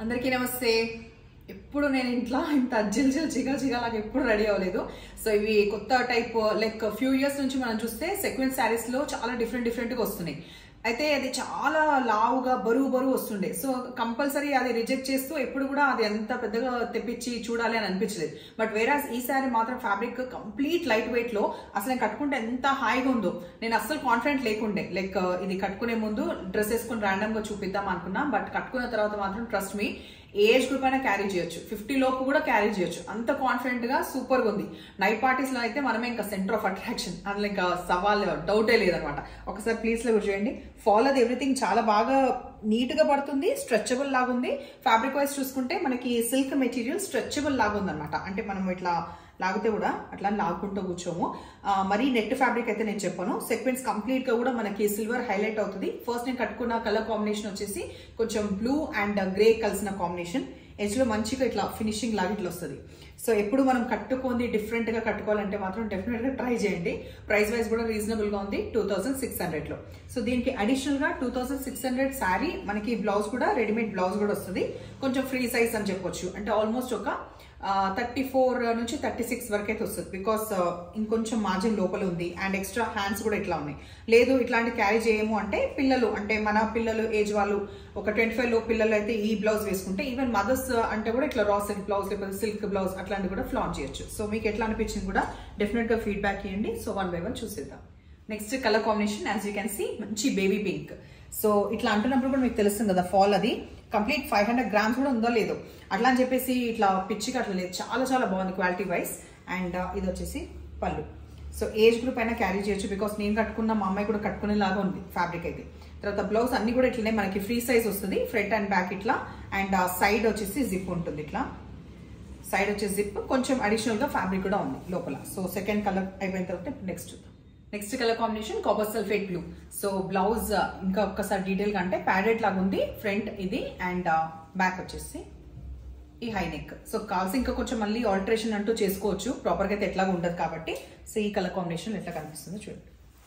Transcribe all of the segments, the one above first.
అందరికీ నమస్తే ఎప్పుడు నేను ఇంట్లో ఇంత జిల్ జిల్ జిగల్ జిగల్ లాగా ఎప్పుడు రెడీ అవ్వలేదు సో ఇవి కొత్త టైప్ లైక్ ఫ్యూ ఇయర్స్ నుంచి మనం చూస్తే సెక్వెన్స్ శారీస్ లో చాలా డిఫరెంట్ డిఫరెంట్ గా వస్తున్నాయి అయితే అది చాలా లావుగా బరువు బరువు వస్తుండే సో కంపల్సరీ అది రిజెక్ట్ చేస్తూ ఎప్పుడు కూడా అది ఎంత పెద్దగా తెప్పించి చూడాలి అని అనిపించలేదు బట్ వేరాజ్ ఈ శారీ మాత్రం ఫ్యాబ్రిక్ కంప్లీట్ లైట్ వెయిట్ లో అసలు నేను కట్టుకుంటే ఎంత హాయిగా ఉందో నేను అస్సలు కాన్ఫిడెంట్ లేకుండే లైక్ ఇది కట్టుకునే ముందు డ్రెస్ వేసుకుని ర్యాండమ్ గా చూపిద్దాం అనుకున్నా బట్ కట్టుకున్న తర్వాత మాత్రం ట్రస్ట్ మీ ఏజ్ గ్రూప్ అయినా క్యారీ చేయొచ్చు ఫిఫ్టీ లోపు కూడా క్యారీ చేయొచ్చు అంత కాన్ఫిడెంట్ గా సూపర్ గా ఉంది నైట్ పార్టీస్ లో అయితే మనమే ఇంకా సెంటర్ ఆఫ్ అట్రాక్షన్ అందులో ఇంకా సవాల్ డౌటే లేదనమాట ఒకసారి ప్లీజ్ లో కూడా చూడండి ఫాల్ అది ఎవ్రీథింగ్ చాలా బాగా నీట్ గా పడుతుంది స్ట్రెచబుల్ లాగా ఉంది ఫ్యాబ్రిక్ వైజ్ చూసుకుంటే మనకి సిల్క్ మెటీరియల్ స్ట్రెచబుల్ లాగా ఉందన్నమాట అంటే మనం ఇట్లా లాగితే కూడా అట్లా లాగుకుంటూ కూర్చోము ఆ, మరీ నెట్ ఫ్యాబ్రిక్ అయితే నేను చెప్పాను సెక్వెన్స్ కంప్లీట్ గా కూడా మనకి సిల్వర్ హైలైట్ అవుతుంది ఫస్ట్ నేను కట్టుకున్న కలర్ కాంబినేషన్ వచ్చేసి కొంచెం బ్లూ అండ్ గ్రే కలిసిన కాంబినేషన్ ఎడ్జ్ లో మంచిగా ఇట్లా ఫినిషింగ్ లాగా ఇట్లా వస్తుంది సో ఎప్పుడు మనం కట్టుకుంది డిఫరెంట్ గా కట్టుకోవాలంటే మాత్రం డెఫినెట్ గా ట్రై చేయండి ప్రైస్ వైజ్ కూడా రీజనబుల్ గా ఉంది టూ థౌసండ్ సిక్స్ హండ్రెడ్ లో సో దీనికి అడిషనల్ గా two thousand six hundred sari మనకి బ్లౌజ్ కూడా రెడీమేడ్ బ్లౌజ్ కూడా వస్తుంది కొంచెం ఫ్రీ సైజ్ అని చెప్పొచ్చు అంటే ఆల్మోస్ట్ ఒక థర్టీ ఫోర్ నుంచి థర్టీ సిక్స్ వరకు అయితే వస్తుంది బికాస్ ఇంకొంచెం మార్జిన్ లోపల ఉంది అండ్ ఎక్స్ట్రా హ్యాండ్స్ కూడా ఇట్లా ఉన్నాయి లేదు ఇట్లాంటి క్యారీ చేయము అంటే పిల్లలు అంటే మన పిల్లలు ఏజ్ వాళ్ళు ఒక ట్వంటీ ఫైవ్ లో పిల్లలు అయితే ఈ బ్లౌజ్ వేసుకుంటే ఈవెన్ మదర్స్ అంటే కూడా ఇట్లా రా సిల్క్ బ్లౌజ్ లేకపోతే సిల్క్ బ్లౌజ్ అట్లాంటివి కూడా ఫ్లాన్ చేయొచ్చు సో మీకు ఎట్లా అనిపించింది కూడా డెఫినెట్ గా ఫీడ్బ్యాక్ ఇవ్వండి సో వన్ బై వన్ చూసేద్దాం next colour combination as you can see మంచి బేబీ పింక్ సో ఇట్లా అంటున్నప్పుడు కూడా మీకు తెలుస్తుంది కదా ఫాల్ అది కంప్లీట్ ఫైవ్ హండ్రెడ్ గ్రామ్స్ కూడా ఉందో లేదో అట్లా అని చెప్పేసి ఇట్లా పిచ్చిగా అట్లా లేదు చాలా చాలా బాగుంది క్వాలిటీ వైజ్ అండ్ ఇది వచ్చేసి పళ్ళు సో ఏజ్ గ్రూప్ అయినా క్యారీ చేయొచ్చు బికాస్ నేను కట్టుకున్న మా అమ్మాయి కూడా కట్టుకునేలాగా ఉంది ఫ్యాబ్రిక్ అయితే తర్వాత బ్లౌజ్ అన్ని కూడా ఇట్లనే మనకి ఫ్రీ సైజ్ వస్తుంది ఫ్రంట్ అండ్ బ్యాక్ ఇట్లా అండ్ సైడ్ వచ్చేసి జిప్ ఉంటుంది ఇట్లా సైడ్ వచ్చేసి జిప్ కొంచెం అడిషనల్ గా ఫ్యాబ్రిక్ కూడా ఉంది లోపల సో సెకండ్ కలర్ అయిపోయిన తర్వాత నెక్స్ట్ చూద్దాం next colour combination copper sulphate blue so blouse ఇంకా ఒక్కసారి డీటెయిల్ గా అంటే ప్యాడెడ్ లాగా ఉంది ఫ్రంట్ ఇది అండ్ బ్యాక్ వచ్చేసి ఈ హై నెక్ సో కాల్సి ఇంకా కొంచెం మళ్ళీ ఆల్టరేషన్ అంటూ చేసుకోవచ్చు ప్రాపర్ గా అయితే ఎట్లాగా ఉండదు కాబట్టి సో ఈ కలర్ కాంబినేషన్ ఎట్లా కనిపిస్తుందో చూడండి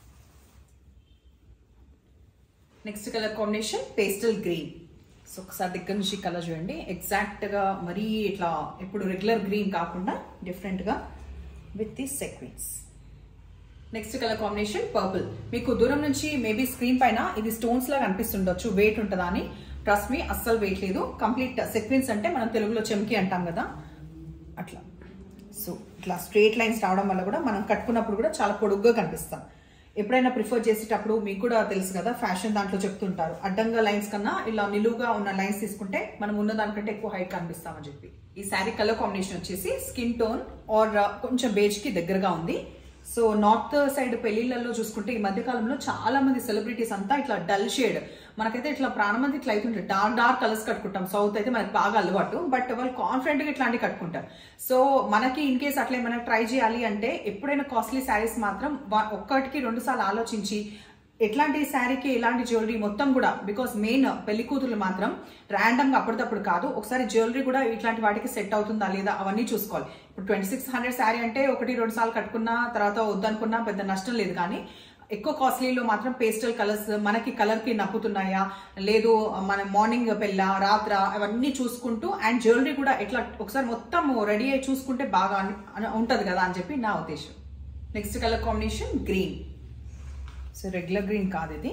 next colour combination pastel green so ఒకసారి దగ్గర నుంచి కలర్ చూడండి ఎగ్జాక్ట్ గా మరీ ఇట్లా ఇప్పుడు రెగ్యులర్ గ్రీన్ కాకుండా డిఫరెంట్ గా with the sequence next colour combination purple మీకు దూరం నుంచి మేబీ స్క్రీన్ పైన ఇది స్టోన్స్ లాగా అనిపిస్తుండొచ్చు వెయిట్ ఉంటుందా అని ట్రస్ట్ మీ అస్సలు వెయిట్ లేదు కంప్లీట్ సెక్వెన్స్ అంటే మనం తెలుగులో చెంకి అంటాం కదా అట్లా సో ఇట్లా స్ట్రేట్ లైన్స్ రావడం వల్ల కూడా మనం కట్టుకున్నప్పుడు కూడా చాలా పొడుగ్గా కనిపిస్తాం ఎప్పుడైనా ప్రిఫర్ చేసేటప్పుడు మీకు కూడా తెలుసు కదా ఫ్యాషన్ దాంట్లో చెప్తుంటారు అడ్డంగా లైన్స్ కన్నా ఇలా నిలువుగా ఉన్న లైన్స్ తీసుకుంటే మనం ఉన్న దానికంటే ఎక్కువ హైట్ కనిపిస్తామని చెప్పి ఈ శారీ కలర్ కాంబినేషన్ వచ్చేసి స్కిన్ టోన్ ఆర్ కొంచెం బేజ్ కి దగ్గరగా ఉంది సో నార్త్ సైడ్ పెళ్లిళ్ళల్లో చూసుకుంటే ఈ మధ్య కాలంలో చాలా మంది సెలబ్రిటీస్ అంతా ఇట్లా డల్ షేడ్ మనకైతే ఇట్లా ప్రాణం మంది ఇట్లా అవుతుంటే డార్క్ డార్క్ కలర్స్ కట్టుకుంటాం సౌత్ అయితే మనకి బాగా అలవాటు బట్ వాళ్ళు కాన్ఫిడెంట్ గా ఇట్లాంటివి కట్టుకుంటారు సో మనకి ఇన్ కేస్ అట్లా ఏమైనా ట్రై చేయాలి అంటే ఎప్పుడైనా కాస్ట్లీ శారీస్ మాత్రం వా- ఒక్కటికి రెండు సార్లు ఆలోచించి ఎట్లాంటి శారీకి ఎలాంటి జ్యువెలరీ మొత్తం కూడా బికాస్ మెయిన్ పెళ్లి కూతురు మాత్రం ర్యాండమ్ గా అప్పటిదప్పుడు కాదు ఒకసారి జ్యువెలరీ కూడా ఇట్లాంటి వాటికి సెట్ అవుతుందా లేదా అవన్నీ చూసుకోవాలి ఇప్పుడు ట్వంటీ సిక్స్ హండ్రెడ్ శారీ అంటే ఒకటి రెండు సార్లు కట్టుకున్నా తర్వాత వద్దనుకున్నా పెద్ద నష్టం లేదు కానీ ఎక్కువ కాస్ట్లీలో మాత్రం పేస్టల్ కలర్స్ మనకి కలర్ కి నప్పుతున్నాయా లేదు మన మార్నింగ్ పెళ్ళ రాత్ర అవన్నీ చూసుకుంటూ అండ్ జ్యువెలరీ కూడా ఎట్లా ఒకసారి మొత్తం రెడీ అయ్యి చూసుకుంటే బాగా అని- అని ఉంటది కదా అని చెప్పి నా ఉద్దేశం next colour combination green so regular green కాదు ఇది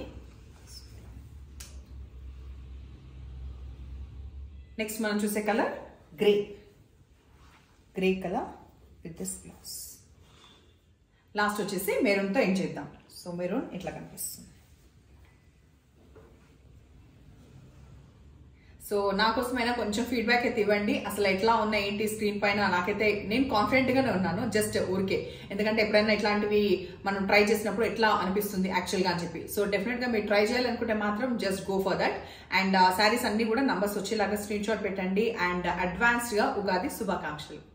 నెక్స్ట్ మనం చూసే colour grey grey colour with this blouse last వచ్చేసి మెరూన్తో ఏం చేద్దాం సో మెరూన్ ఇట్లా కనిపిస్తుంది సో నా కోసమైనా కొంచెం ఫీడ్బ్యాక్ అయితే ఇవ్వండి అసలు ఎట్లా ఉన్నాయి ఏంటి స్క్రీన్ పైన నాకైతే నేను కాన్ఫిడెంట్ గానే ఉన్నాను జస్ట్ ఊరికే ఎందుకంటే ఎప్పుడైనా ఇట్లాంటివి మనం ట్రై చేసినప్పుడు ఎట్లా అనిపిస్తుంది యాక్చువల్ గా అని చెప్పి సో డెఫినెట్ గా మీరు ట్రై చేయాలనుకుంటే మాత్రం just go for that and saris అన్ని కూడా నంబర్స్ వచ్చేలాగా స్క్రీన్ షాట్ పెట్టండి అండ్ అడ్వాన్స్డ్ గా ఉగాది శుభాకాంక్షలు